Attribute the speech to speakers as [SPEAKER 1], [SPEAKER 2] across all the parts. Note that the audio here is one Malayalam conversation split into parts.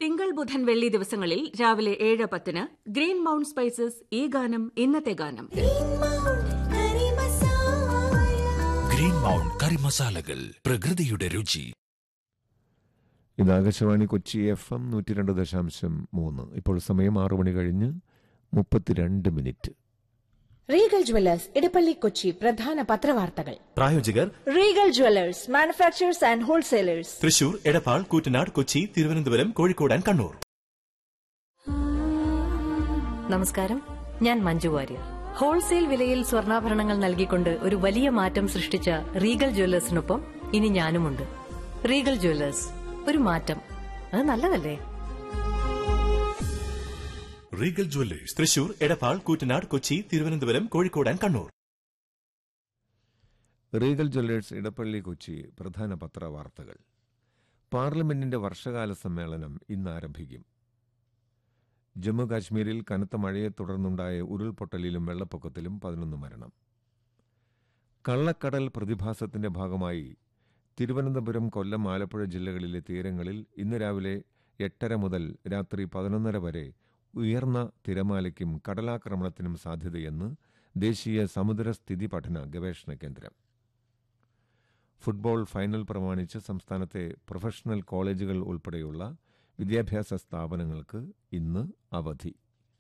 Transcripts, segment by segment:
[SPEAKER 1] തിങ്കൾ ബുധൻ വെള്ളി ദിവസങ്ങളിൽ രാവിലെ ഏഴ് പത്തിന് ഗ്രീൻ മൗണ്ട് സ്പൈസസ് ഈ ഗാനം ഇന്നത്തെ ഗാനം
[SPEAKER 2] ഗ്രീൻ മൗണ്ട് കറി മസാലകൾ പ്രകൃതിയുടെ രുചി
[SPEAKER 3] ഇത് ആകാശവാണി കൊച്ചി എഫ് എം നൂറ്റി രണ്ട് ദശാംശം മൂന്ന് ഇപ്പോൾ സമയം ആറു മണി കഴിഞ്ഞ് മുപ്പത്തിരണ്ട് minute
[SPEAKER 4] Regal jewellers Edappally Kochi പ്രധാന പത്രവാർത്തകൾ
[SPEAKER 5] പ്രായോജകർ
[SPEAKER 4] Regal jewellers manufacturers and wholesalers
[SPEAKER 5] Thrissur Edappal Koottanad Kochi Thiruvananthapuram Kozhikode and Kannur
[SPEAKER 6] നമസ്കാരം ഞാൻ മഞ്ജു വാര്യർ ഹോൾസെയിൽ വിലയിൽ സ്വർണ്ണാഭരണങ്ങൾ നൽകിക്കൊണ്ട് ഒരു വലിയ മാറ്റം സൃഷ്ടിച്ച റീഗൽ ജ്വല്ലേഴ്സിനൊപ്പം ഇനി ഞാനുമുണ്ട് റീഗൽ ജ്വല്ലേഴ്സ് ഒരു മാറ്റം അത് നല്ലതല്ലേ
[SPEAKER 5] Regal jewellers Thrissur Edappal Koottanad Kochi Thiruvananthapuram Kozhikode and Kannur
[SPEAKER 3] Regal jewellers Edappally Kochi പ്രധാന പത്രവാർത്തകൾ പാർലമെന്റിന്റെ വർഷകാല സമ്മേളനം ഇന്ന് ആരംഭിക്കും ജമ്മു കാശ്മീരിൽ കനത്ത മഴയെ തുടർന്നുണ്ടായ ഉരുൾപൊട്ടലിലും വെള്ളപ്പൊക്കത്തിലും പതിനൊന്ന് മരണം കള്ളക്കടൽ പ്രതിഭാസത്തിന്റെ ഭാഗമായി തിരുവനന്തപുരം കൊല്ലം ആലപ്പുഴ ജില്ലകളിലെ തീരങ്ങളിൽ ഇന്ന് രാവിലെ എട്ടര മുതൽ രാത്രി പതിനൊന്നര വരെ ഉയർന്ന തിരമാലയ്ക്കും കടലാക്രമണത്തിനും സാധ്യതയെന്ന് ദേശീയ സമുദ്രസ്ഥിതി പഠന ഗവേഷണ കേന്ദ്രം ഫുട്ബോൾ ഫൈനൽ പ്രമാണിച്ച് സംസ്ഥാനത്തെ പ്രൊഫഷണൽ കോളേജുകൾ ഉൾപ്പെടെയുള്ള വിദ്യാഭ്യാസ സ്ഥാപനങ്ങൾക്ക് ഇന്ന് അവധി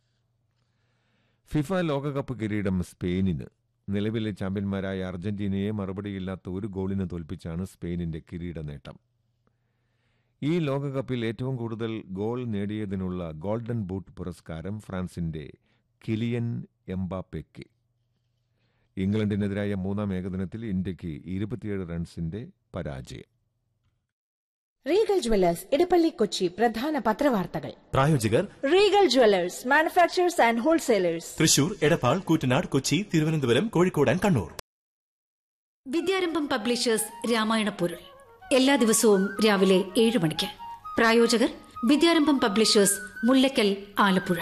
[SPEAKER 3] ഫിഫ ലോകകപ്പ് കിരീടം സ്പെയിനിന് നിലവിലെ ചാമ്പ്യന്മാരായ അർജന്റീനയെ മറുപടിയില്ലാത്ത ഒരു ഗോളിന് തോൽപ്പിച്ചാണ് സ്പെയിനിന്റെ കിരീട നേട്ടം ഈ ലോകകപ്പിൽ ഏറ്റവും കൂടുതൽ ഗോൾ നേടിയതിനുള്ള ഗോൾഡൻ ബൂട്ട് പുരസ്കാരം ഫ്രാൻസിന്റെ കിലിയൻ എംബാപ്പയ്ക്ക് ഇംഗ്ലണ്ടിനെതിരായ മൂന്നാം ഏകദിനത്തിൽ ഇന്ത്യക്ക് ഇരുപത്തിയേഴ് റൺസിന്റെ പരാജയം
[SPEAKER 4] റീഗൽ ജ്വല്ലേഴ്സ് ഇടപ്പള്ളി കൊച്ചി പ്രധാന പത്രവാർത്തകൾ
[SPEAKER 5] പ്രായോജകർ
[SPEAKER 4] Regal jewellers manufacturers and wholesalers
[SPEAKER 5] Thrissur Edappal Koottanad Kochi Thiruvananthapuram Kozhikode and Kannur
[SPEAKER 7] Vidyarambham publishers Ramayana പൊരുൾ എല്ലാ ദിവസവും രാവിലെ ഏഴ് മണിക്ക് പ്രായോജകർ Vidyarambham publishers Mullakkal Alappuzha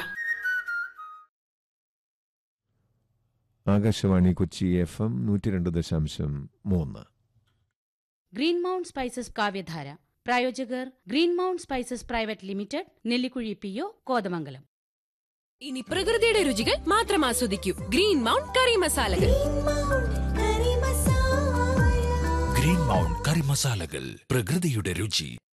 [SPEAKER 3] Akashvani Kochi F M നൂറ്റി രണ്ട് ദശാംശം മൂന്ന്
[SPEAKER 8] ഗ്രീൻ മൗണ്ട് സ്പൈസസ് കാവ്യധാര പ്രായോജകർ green mount spices private limited Nellikuzhi P O Kothamangalam
[SPEAKER 9] ഇനി പ്രകൃതിയുടെ രുചികൾ മാത്രം ആസ്വദിക്കൂ ഗ്രീൻ മൗണ്ട് കറി മസാലകൾ
[SPEAKER 2] ഗ്രീൻ മൗണ്ട് കറി മസാലകൾ പ്രകൃതിയുടെ രുചി